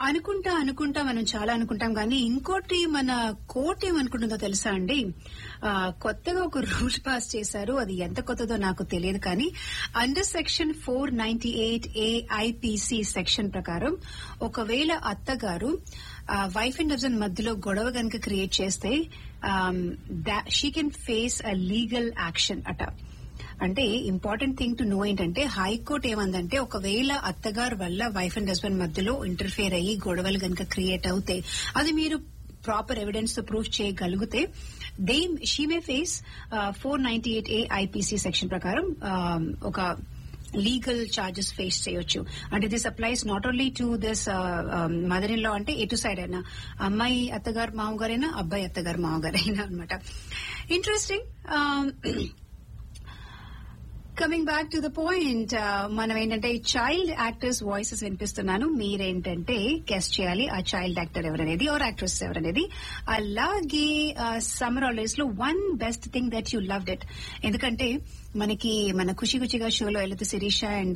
అనుకుంటా అనుకుంటా మనం చాలా అనుకుంటాం కానీ ఇంకోటి మన కోర్టు ఏమనుకుంటుందో తెలుసా అండి ఆ, కొత్తగా ఒక రూల్ పాస్ చేశారు అది ఎంత కొత్తదో నాకు తెలియదు కానీ under section four ninety eight A IPC section ప్రకారం ఒకవేళ అత్తగారు వైఫ్ అండ్ హస్బెండ్ మధ్యలో గొడవ కనుక క్రియేట్ చేస్తే she can face a legal action అట అంటే ఇంపార్టెంట్ థింగ్ టు నో ఏంటంటే హైకోర్టు ఏమందంటే ఒకవేళ అత్తగారు వల్ల వైఫ్ అండ్ హస్బెండ్ మధ్యలో ఇంటర్ఫియర్ అయ్యి గొడవలు కనుక క్రియేట్ అవుతాయి అది మీరు ప్రాపర్ ఎవిడెన్స్ తో ప్రూఫ్ చేయగలిగితే they she may face four ninety eight A IPC section ప్రకారం um, ఒక లీగల్ చార్జెస్ ఫేస్ చేయొచ్చు అంటే this applies not only to this mother in law అంటే ఎటు సైడ్ అయినా అమ్మాయి అత్తగారు మామగారైనా అబ్బాయి అత్తగారు మామగారైనా అనమాట interesting coming back to the point మనం ఏంటంటే చైల్డ్ యాక్టర్స్ వాయిసెస్ వినిపిస్తున్నాను మీరేంటంటే గెస్ చేయాలి ఆ చైల్డ్ యాక్టర్ ఎవరనేది ఆర్ యాక్ట్రెస్ ఎవరనేది అలాగే సమ్మర్ హాలిడేస్ లో one best thing that you loved it ఎందుకంటే మనకి మన ఖుషి ఖుషిగా షోలో వెళితే శిరీష అండ్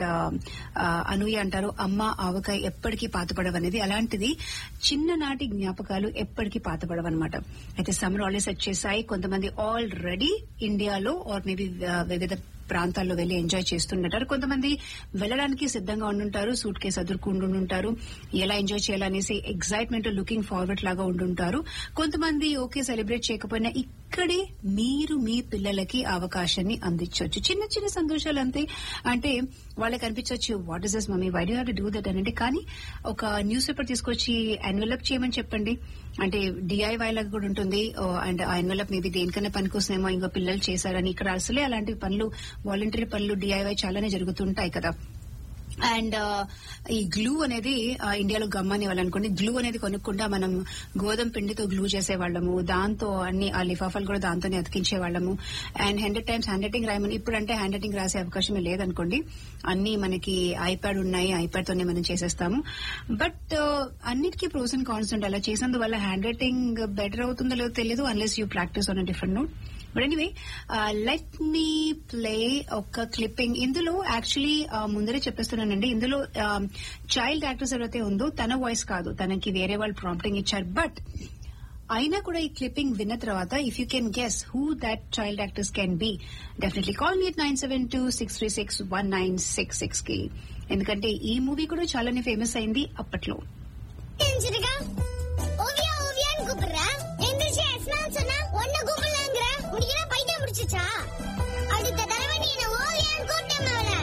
అనూయ అంటారు అమ్మ ఆవకాయ ఎప్పటికీ పాతపడవనేది అలాంటిది చిన్ననాటి జ్ఞాపకాలు ఎప్పటికీ పాతపడవన్నమాట అయితే సమ్మర్ హాలిడేస్ వచ్చేసాయి కొంతమంది ఆల్రెడీ ఇండియాలో ఆర్ మేబీ వివిధ ప్రాంతాల్లో వెళ్లి ఎంజాయ్ చేస్తుంటారు కొంతమంది వెళ్ళడానికి సిద్ధంగా ఉండుంటారు సూట్ కేసు అదురుకుంటుంటారు ఎలా ఎంజాయ్ చేయాలనేసి ఎగ్జైట్మెంట్ లుకింగ్ ఫార్వర్డ్ లాగా ఉండుంటారు కొంతమంది ఓకే సెలబ్రేట్ చేయకపోయినా ఇక్కడే మీరు మీ పిల్లలకి ఆ అవకాశాన్ని అందించవచ్చు చిన్న చిన్న సంతోషాలు అంతే అంటే వాళ్ళకి అనిపించవచ్చు what is this mummy why do have to do that అని కానీ ఒక న్యూస్ పేపర్ తీసుకొచ్చి ఎన్వెలప్ చేయమని చెప్పండి అంటే డిఐవై లాగా కూడా ఉంటుంది అండ్ ఆ ఎన్వెలప్ మేబీ దేనికన్నా పనికొస్తుందేమో ఇంకా పిల్లలు చేశారని ఇక్కడ అసలే అలాంటి పనులు వాలంటరీ పనులు డిఐవై చాలానే జరుగుతుంటాయి కదా అండ్ ఈ గ్లూ అనేది ఆ, ఇండియాలో గమ్మని వాళ్ళనుకోండి గ్లూ అనేది కొనుక్కుండా మనం గోధుమ పిండితో గ్లూ చేసేవాళ్ళము దాంతో అన్ని ఆ లిఫాఫాలు కూడా దాంతోనే అతికించే వాళ్ళము and hundred times handwriting రాయమని ఇప్పుడు అంటే హ్యాండ్ రైటింగ్ రాసే అవకాశమే లేదనుకోండి అన్ని మనకి ఐప్యాడ్ ఉన్నాయి ఐప్యాడ్ తోనే మనం చేసేస్తాము బట్ అన్నిటికీ ప్రోస్ అండ్ కాన్స్ ఉంటాయి అలా చేసినందువల్ల హ్యాండ్ రైటింగ్ బెటర్ అవుతుందో లేదో తెలియదు unless you practice on different note but anyway let me play ఒక క్లిప్పింగ్ ఇందులో యాక్చువల్లీ ముందరే చెప్పేస్తున్నానండి ఇందులో చైల్డ్ యాక్టర్స్ ఎవరైతే ఉందో తన వాయిస్ కాదు తనకి వేరే వాళ్ళు ప్రాంప్టింగ్ ఇచ్చారు బట్ అయినా కూడా ఈ క్లిప్పింగ్ విన్న తర్వాత if you can guess who that child actors can be definitely call me nine seven two six three six one nine six six కి ఎందుకంటే ఈ మూవీ కూడా చాలానే ఫేమస్ అయింది అప్పట్లో தெரிஞ்சிருக்கா ஓவியா ஓவியான்னு கூப்பிடுற எந்திரிச்சு எஸ்மான்னு சொன்னா ஒன்ன கூப்பிடலாங்கிற முடிக்கிற பைத்தியம் முடிச்சுச்சா அடுத்த தடவை நீ என்ன ஓவியான்னு கூப்பிட்டேன் அவள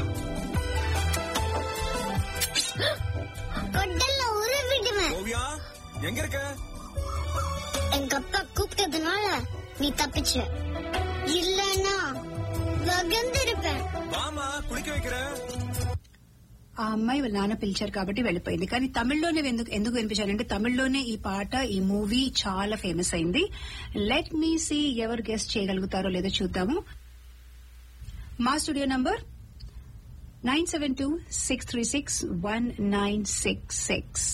கொட்டல்ல உருவிடுவேன் ஓவியா எங்க இருக்க எங்க அப்பா கூப்பிட்டதுனால நீ தப்பிச்ச இல்லன்னா வகந்திருப்பேன் வாமா குளிக்க வைக்கிறேன் ఆ అమ్మాయి వాళ్ళ నాన్న పిలిచారు కాబట్టి వెళ్ళిపోయింది కానీ తమిళ్లోనే ఎందుకు ఎందుకు వినిపించానంటే తమిళ్లోనే ఈ పాట ఈ మూవీ చాలా ఫేమస్ అయింది లెట్ మీ సీ ఎవరు గెస్ట్ చేయగలుగుతారో లేదో చూద్దాము మా studio number nine seven two six three six one nine six six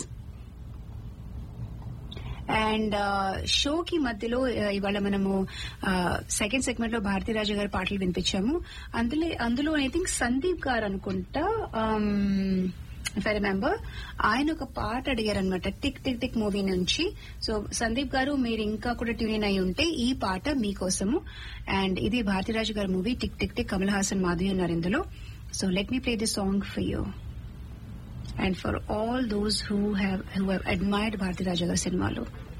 and షోకి మధ్యలో uh, ఇవాళ మనము సెకండ్ సెగ్మెంట్ లో భారతీరాజు గారి పాటలు వినిపించాము అందులో అందులో ఐ థింక్ సందీప్ గారు అనుకుంటా ఇఫ్ ఐ రిమెంబర్ ఆయన ఒక పాట అడిగారు అనమాట టిక్ టిక్ టిక్ మూవీ నుంచి సో సందీప్ గారు మీరు ఇంకా కూడా ట్యూన్ అయి ఉంటే ఈ పాట మీకోసము అండ్ ఇది భారతీరాజు గారి movie tick tick tick Kamal Haasan Madhavi ఉన్నారు ఇందులో so let me play the song for you and for all those who have who have admired Bharathiraju గారి సినిమాలో